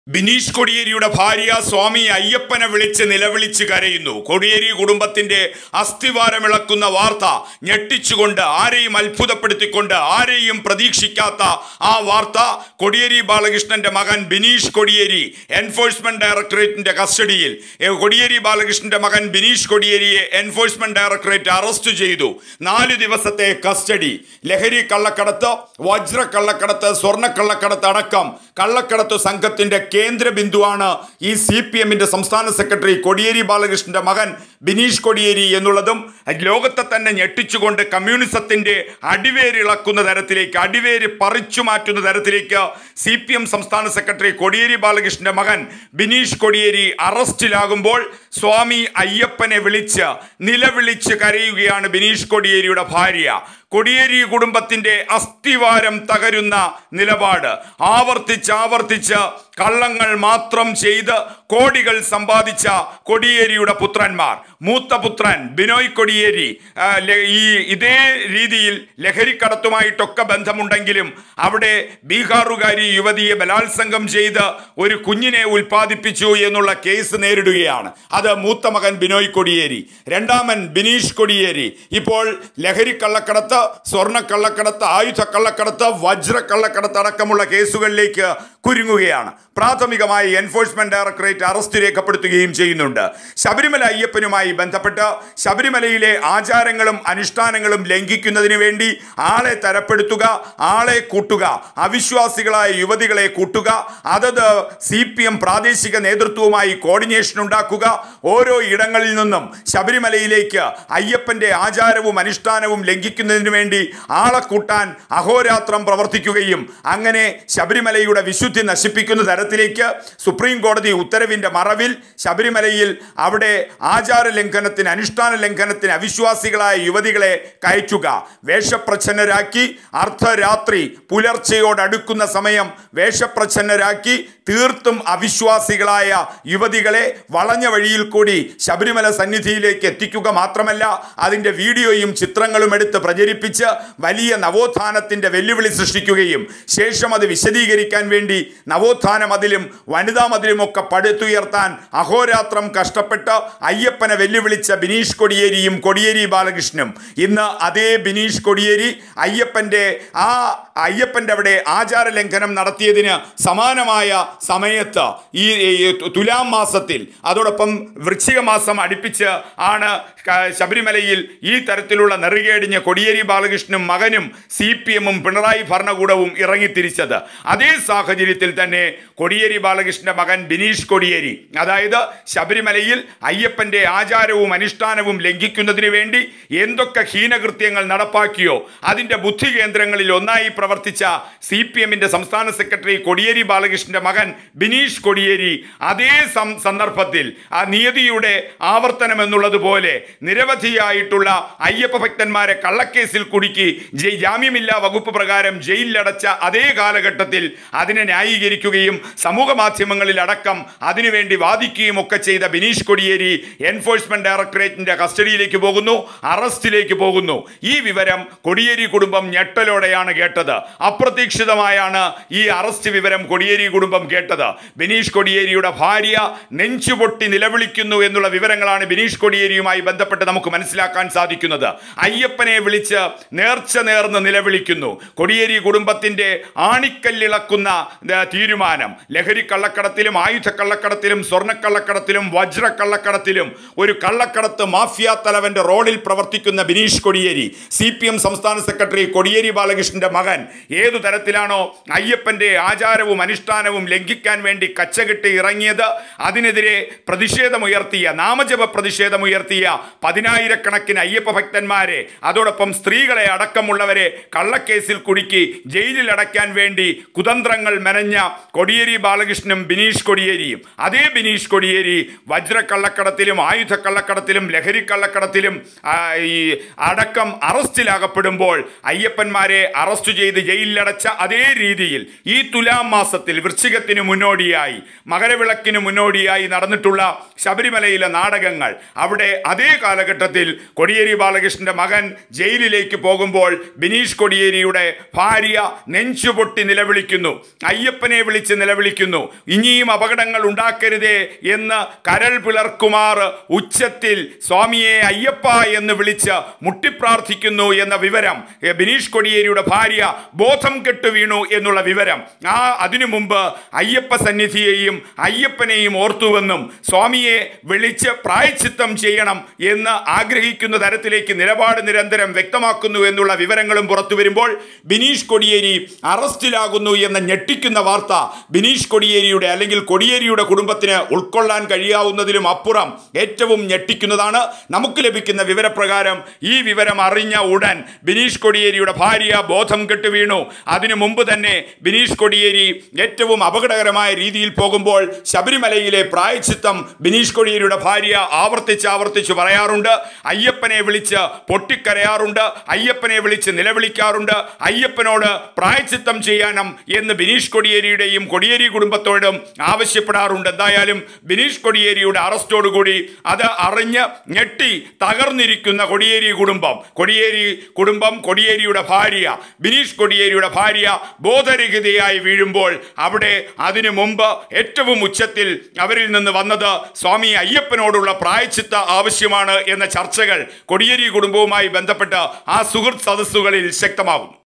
ബിനീഷ് കൊടിയേരിയുടെ ഭാര്യ സ്വാമി അയ്യപ്പനെ വിളിച്ച് നിലവിളിച്ച് കരയുന്നു കൊടിയേരി കുടുംബത്തിന്റെ അസ്ഥിവാരമിളക്കുന്ന വാർത്ത ഞെട്ടിച്ചുകൊണ്ട് ആരെയും അത്ഭുതപ്പെടുത്തിക്കൊണ്ട് ആരെയും പ്രതീക്ഷിക്കാത്ത ആ വാർത്ത കൊടിയേരി ബാലകൃഷ്ണന്റെ മകൻ ബിനീഷ് കൊടിയേരി എൻഫോഴ്സ്മെന്റ് ഡയറക്ടറേറ്റിന്റെ കസ്റ്റഡിയിൽ ഏ, കൊടിയേരി ബാലകൃഷ്ണന്റെ മകൻ ബിനീഷ് കൊടിയേരിയെ എൻഫോഴ്സ്മെന്റ് ഡയറക്ടറേറ്റ് അറസ്റ്റ് ചെയ്തു നാല് ദിവസത്തെ കസ്റ്റഡി ലഹരി കള്ളക്കടത്ത് വജ്ര കള്ളക്കടത്ത് സ്വർണ്ണ കള്ളക്കടത്ത് അടക്കം കള്ളക്കടത്ത് സംഘത്തിന്റെ കേന്ദ്ര ബിന്ദുവാണ് ഈ സി പി എമ്മിന്റെ സംസ്ഥാന സെക്രട്ടറി കൊടിയേരി ബാലകൃഷ്ണന്റെ മകൻ ബിനീഷ് കൊടിയേരി എന്നുള്ളതും ലോകത്തെ തന്നെ ഞെട്ടിച്ചുകൊണ്ട് കമ്മ്യൂണിസത്തിന്റെ അടിവേരിളക്കുന്ന തരത്തിലേക്ക് അടിവേര് പറിച്ചു മാറ്റുന്ന തരത്തിലേക്ക് സി പി എം സംസ്ഥാന സെക്രട്ടറി കൊടിയേരി ബാലകൃഷ്ണന്റെ മകൻ ബിനീഷ് കൊടിയേരി അറസ്റ്റിലാകുമ്പോൾ സ്വാമി അയ്യപ്പനെ വിളിച്ച് നിലവിളിച്ച് കരയുകയാണ് ബിനീഷ് കൊടിയേരിയുടെ ഭാര്യ കൊടിയേരി കുടുംബത്തിന്റെ അസ്ഥിവാരം തകരുന്ന നിലപാട് ആവർത്തിച്ച് ആവർത്തിച്ച് കള്ളങ്ങൾ മാത്രം ചെയ്ത് കോടികൾ സമ്പാദിച്ച കൊടിയേരിയുടെ പുത്രന്മാർ മൂത്ത പുത്രൻ ബിനോയ് കൊടിയേരി ആ, ല- ഈ ഇതേ രീതിയിൽ ലഹരിക്കടത്തുമായിട്ടൊക്കെ ബന്ധമുണ്ടെങ്കിലും അവിടെ ബീഹാറുകാരി യുവതിയെ ബലാത്സംഗം ചെയ്ത് ഒരു കുഞ്ഞിനെ ഉൽപ്പാദിപ്പിച്ചു എന്നുള്ള കേസ് നേരിടുകയാണ് അത് മൂത്ത മകൻ ബിനോയ് കൊടിയേരി രണ്ടാമൻ ബിനീഷ് കൊടിയേരി ഇപ്പോൾ ലഹരി കള്ളക്കടത്ത് സ്വർണ്ണ കള്ളക്കടത്ത് ആയുധ കള്ളക്കടത്ത് വജ്ര കള്ളക്കടത്ത് അടക്കമുള്ള കേസുകളിലേക്ക് കുരുങ്ങുകയാണ് പ്രാഥമികമായി എൻഫോഴ്സ്മെന്റ് ഡയറക്ടറേറ്റ് അറസ്റ്റ് രേഖപ്പെടുത്തുകയും ചെയ്യുന്നുണ്ട് ശബരിമല അയ്യപ്പനുമായി ബന്ധപ്പെട്ട് ശബരിമലയിലെ ആചാരങ്ങളും അനുഷ്ഠാനങ്ങളും ലംഘിക്കുന്നതിന് വേണ്ടി ആളെ തരപ്പെടുത്തുക ആളെ കൂട്ടുക അവിശ്വാസികളായ യുവതികളെ കൂട്ടുക അതത് സി പി എം പ്രാദേശിക നേതൃത്വവുമായി കോർഡിനേഷൻ ഉണ്ടാക്കുക ഓരോ ഇടങ്ങളിൽ നിന്നും ശബരിമലയിലേക്ക് അയ്യപ്പന്റെ ആചാരവും അനുഷ്ഠാനവും ലംഘിക്കുന്നതിന് വേണ്ടി ആളെ കൂട്ടാൻ അഹോരാത്രം പ്രവർത്തിക്കുകയും അങ്ങനെ ശബരിമലയുടെ വിശുദ്ധി നശിപ്പിക്കുന്ന തരത്തിലേക്ക് സുപ്രീം കോടതി ഉത്തരവിന്റെ മറവിൽ ശബരിമലയിൽ അവിടെ ആചാര ലംഘനത്തിന് അനുഷ്ഠാന ലംഘനത്തിന് അവിശ്വാസികളായ യുവതികളെ കയറ്റുക വേഷപ്രച്ഛന്നരാക്കി അർദ്ധരാത്രി പുലർച്ചയോടടുക്കുന്ന സമയം വേഷപ്രച്ഛന്നരാക്കി തീർത്തും അവിശ്വാസികളായ യുവതികളെ വളഞ്ഞ വഴിയിൽ കൂടി ശബരിമല സന്നിധിയിലേക്ക് എത്തിക്കുക മാത്രമല്ല അതിൻ്റെ വീഡിയോയും ചിത്രങ്ങളും എടുത്ത് പ്രചരിപ്പിച്ച് വലിയ നവോത്ഥാനത്തിൻ്റെ വെല്ലുവിളി സൃഷ്ടിക്കുകയും ശേഷം അത് വിശദീകരിക്കാൻ വേണ്ടി നവോത്ഥാന മതിലും വനിതാ മതിലുമൊക്കെ പടുത്തുയർത്താൻ അഹോരാത്രം കഷ്ടപ്പെട്ട് അയ്യപ്പനെ വെല്ലുവിളിച്ച ബിനീഷ് കൊടിയേരിയും കൊടിയേരി ബാലകൃഷ്ണനും ഇന്ന് അതേ ബിനീഷ് കൊടിയേരി അയ്യപ്പൻ്റെ ആ അയ്യപ്പൻ്റെ അവിടെ ആചാര ലംഘനം നടത്തിയതിന് സമാനമായ സമയത്ത് ഈ ഈ തുലാം മാസത്തിൽ അതോടൊപ്പം വൃശ്ചിക മാസം അടുപ്പിച്ച് ആണ് ക- ശബരിമലയിൽ ഈ തരത്തിലുള്ള നെറുകേടിഞ്ഞ കൊടിയേരി ബാലകൃഷ്ണനും മകനും സി പി എമ്മും പിണറായി ഭരണകൂടവും ഇറങ്ങിത്തിരിച്ചത് അതേ സാഹചര്യത്തിൽ തന്നെ കൊടിയേരി ബാലകൃഷ്ണന്റെ മകൻ ബിനീഷ് കൊടിയേരി അതായത് ശബരിമലയിൽ അയ്യപ്പന്റെ ആചാരവും അനുഷ്ഠാനവും ലംഘിക്കുന്നതിന് വേണ്ടി എന്തൊക്കെ ഹീനകൃത്യങ്ങൾ നടപ്പാക്കിയോ അതിന്റെ ബുദ്ധി കേന്ദ്രങ്ങളിൽ ഒന്നായി പ്രവർത്തിച്ച സി പി എമ്മിന്റെ സംസ്ഥാന സെക്രട്ടറി കൊടിയേരി ബാലകൃഷ്ണന്റെ മകൻ ബിനീഷ് കൊടിയേരി അതേ സം- സന്ദർഭത്തിൽ ആ നിയതിയുടെ ആവർത്തനം എന്നുള്ളതുപോലെ നിരവധിയായിട്ടുള്ള അയ്യപ്പ ഭക്തന്മാരെ കള്ളക്കേസിൽ കുടുക്കി ജയ് ജാമ്യമില്ലാ വകുപ്പ് പ്രകാരം ജയിലിലടച്ച അതേ കാലഘട്ടത്തിൽ അതിനെ ന്യായീകരിക്കുകയും സമൂഹ മാധ്യമങ്ങളിൽ അടക്കം അതിനുവേണ്ടി വാദിക്കുകയും ഒക്കെ ചെയ്ത ബിനീഷ് കൊടിയേരി എൻഫോഴ്സ്മെന്റ് ഡയറക്ടറേറ്റിന്റെ കസ്റ്റഡിയിലേക്ക് പോകുന്നു അറസ്റ്റിലേക്ക് പോകുന്നു ഈ വിവരം കൊടിയേരി കുടുംബം ഞെട്ടലോടെയാണ് കേട്ടത് അപ്രതീക്ഷിതമായാണ് ഈ അറസ്റ്റ് വിവരം കൊടിയേരി കുടുംബം കേട്ടത് ബിനീഷ് കൊടിയേരിയുടെ ഭാര്യ നെഞ്ചുപൊട്ടി നിലവിളിക്കുന്നു എന്നുള്ള വിവരങ്ങളാണ് ബിനീഷ് കൊടിയേരിയുമായി ബന്ധപ്പെട്ട് നമുക്ക് മനസ്സിലാക്കാൻ സാധിക്കുന്നത് അയ്യപ്പനെ വിളിച്ച് നേർച്ച നേർന്ന് നിലവിളിക്കുന്നു കൊടിയേരി കുടുംബത്തിന്റെ ആണിക്കല്ലിളക്കുന്ന ഏ, തീരുമാനം ലഹരി കള്ളക്കടത്തിലും ആയുധ കള്ളക്കടത്തിലും സ്വർണ്ണക്കള്ളക്കടത്തിലും വജ്ര കള്ളക്കടത്തിലും ഒരു കള്ളക്കടത്ത് മാഫിയ തലവന്റെ റോളിൽ പ്രവർത്തിക്കുന്ന Bineesh Kodiyeri C P M സംസ്ഥാന സെക്രട്ടറി കൊടിയേരി ബാലകൃഷ്ണന്റെ മകൻ ഏതു തരത്തിലാണോ അയ്യപ്പന്റെ ആചാരവും അനുഷ്ഠാനവും ലംഘിക്കാൻ വേണ്ടി കച്ചകെട്ടി ഇറങ്ങിയത് അതിനെതിരെ പ്രതിഷേധമുയർത്തിയ നാമജപ പ്രതിഷേധമുയർത്തിയ പതിനായിരക്കണക്കിന് അയ്യപ്പ ഭക്തന്മാരെ അതോടൊപ്പം സ്ത്രീകളെ അടക്കമുള്ളവരെ കള്ളക്കേസിൽ കുടുക്കി ജയിലിൽ അടയ്ക്കാൻ വേണ്ടി കുതന്ത്രങ്ങൾ മെനഞ്ഞ കൊടിയേരി ബാലകൃഷ്ണനും ബിനീഷ് കൊടിയേരിയും അതേ ബിനീഷ് കൊടിയേരി വജ്ര കള്ളക്കടത്തിലും ആയുധ കള്ളക്കടത്തിലും ലഹരി കള്ളക്കടത്തിലും ആ, ഈ അടക്കം അറസ്റ്റിലാകപ്പെടുമ്പോൾ അയ്യപ്പന്മാരെ അറസ്റ്റ് ചെയ്ത് ചെയ്ത് ജയിലിലടച്ച അതേ രീതിയിൽ ഈ തുലാം മാസത്തിൽ വൃശ്ചികത്തിന് മുന്നോടിയായി മകരവിളക്കിന് മുന്നോടിയായി നടന്നിട്ടുള്ള ശബരിമലയിലെ നാടകങ്ങൾ അവിടെ അതേ കാലഘട്ടത്തിൽ കൊടിയേരി ബാലകൃഷ്ണന്റെ മകൻ ജയിലിലേക്ക് പോകുമ്പോൾ ബിനീഷ് കൊടിയേരിയുടെ ഭാര്യ നെഞ്ചുപൊട്ടി നിലവിളിക്കുന്നു അയ്യപ്പനെ വിളിച്ച് നിലവിളിക്കുന്നു ഇനിയും അപകടങ്ങൾ ഉണ്ടാക്കരുതേ എന്ന് കരൾ പിളർക്കുമാർ ഉച്ചത്തിൽ സ്വാമിയെ അയ്യപ്പ എന്ന് വിളിച്ച് മുട്ടിപ്രാർത്ഥിക്കുന്നു എന്ന വിവരം എ, ബിനീഷ് കൊടിയേരിയുടെ ഭാര്യ ബോധം കെട്ടു വീണു എന്നുള്ള വിവരം ആ അതിനു മുമ്പ് അയ്യപ്പ സന്നിധിയെയും അയ്യപ്പനെയും ഓർത്തുവെന്നും സ്വാമിയെ വിളിച്ച് പ്രായച്ചിത്തം ചെയ്യണം എന്ന് ആഗ്രഹിക്കുന്ന തരത്തിലേക്ക് നിലപാട് നിരന്തരം വ്യക്തമാക്കുന്നു എന്നുള്ള വിവരങ്ങളും പുറത്തു വരുമ്പോൾ ബിനീഷ് കൊടിയേരി അറസ്റ്റിലാകുന്നു എന്ന ഞെട്ടിക്കുന്ന വാർത്ത ബിനീഷ് കൊടിയേരിയുടെ അല്ലെങ്കിൽ കൊടിയേരിയുടെ കുടുംബത്തിന് ഉൾക്കൊള്ളാൻ കഴിയാവുന്നതിലും അപ്പുറം ഏറ്റവും ഞെട്ടിക്കുന്നതാണ് നമുക്ക് ലഭിക്കുന്ന വിവരപ്രകാരം ഈ വിവരം അറിഞ്ഞ ഉടൻ ബിനീഷ് കൊടിയേരിയുടെ ഭാര്യ ബോധം കെട്ട് വീണു അതിനു മുമ്പ് തന്നെ ബിനീഷ് കൊടിയേരി ഏറ്റവും അപകടകരമായ രീതിയിൽ പോകുമ്പോൾ ശബരിമലയിലെ പ്രായച്ചിത്തം ബിനീഷ് കൊടിയേരിയുടെ ഭാര്യ ആവർത്തിച്ച് ആവർത്തിച്ച് പറയാറുണ്ട് അയ്യപ്പനെ വിളിച്ച് പൊട്ടിക്കരയാറുണ്ട് അയ്യപ്പനെ വിളിച്ച് നിലവിളിക്കാറുണ്ട് അയ്യപ്പനോട് പ്രായച്ചിത്തം ചെയ്യാനും എന്ന് ബിനീഷ് കൊടിയേരിയുടെയും കൊടിയേരി കുടുംബത്തോടും ആവശ്യപ്പെടാറുണ്ട് എന്തായാലും ബിനീഷ് കൊടിയേരിയുടെ അറസ്റ്റോടുകൂടി അത് അറിഞ്ഞ് ഞെട്ടി തകർന്നിരിക്കുന്ന കൊടിയേരി കുടുംബം കൊടിയേരി കുടുംബം കൊടിയേരിയുടെ ഭാര്യ ബിനീഷ് കൊടിയേരിയുടെ ഭാര്യ ബോധരഹിതയായി വീഴുമ്പോൾ അവിടെ അതിനു മുമ്പ് ഏറ്റവും ഉച്ചത്തിൽ അവരിൽ നിന്ന് വന്നത് സ്വാമി അയ്യപ്പനോടുള്ള പ്രായച്ചിത്ത ആവശ്യമാണ് എന്ന ചർച്ചകൾ കൊടിയേരി കുടുംബവുമായി ബന്ധപ്പെട്ട് ആ സുഹൃത്ത് സദസ്സുകളിൽ ശക്തമാകുന്നു